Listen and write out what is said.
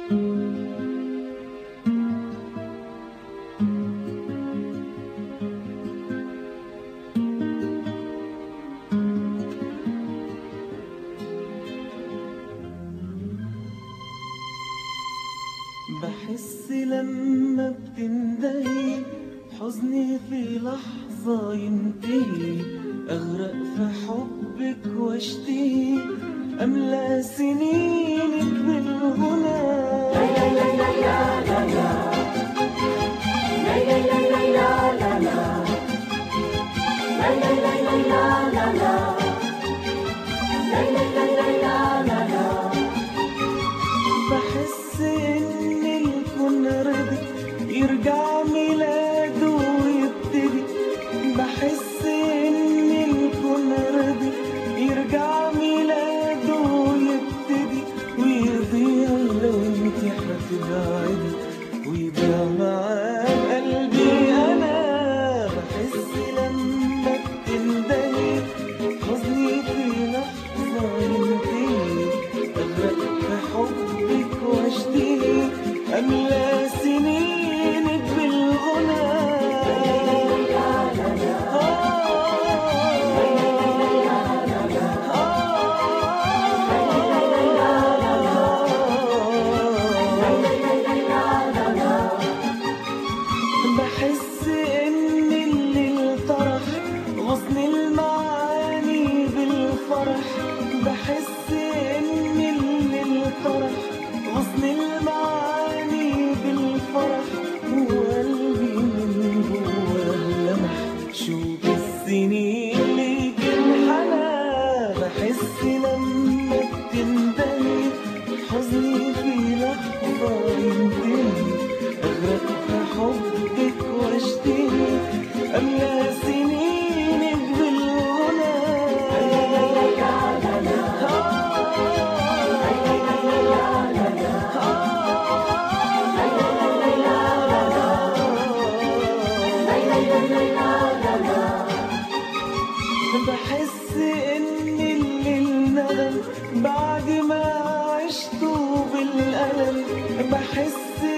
بحس لما بتندهي حزني في لحظة ينتهي أغرق في حبك واشتهي أملى سنينك بالغنى بحس إن الكون رضي يرجع ميلاده ويبتدي بحس إن الكون رضي يرجع ميلاده ويبتدي ويضيع لو انت هتبعدي ويضيع معاه قلبي أنا بحس لما بتندهي حزني في لحظة ينتهي أغرق في حبك واشتهي أملى سنينك بالغنى بحس ان الليل طرح غصن المعاني بالفرح بحس ان الليل طرح غصن المعاني بالفرح وقلبي من جواه لمح شوق السنين ليك انحنى بحس لما بتندهي حزني في لحظة ينتهي أغرق في حبك واشتهي أملى سنينك بالغنى بحس إن الليل ندم بعد ما عشته بالألم بحس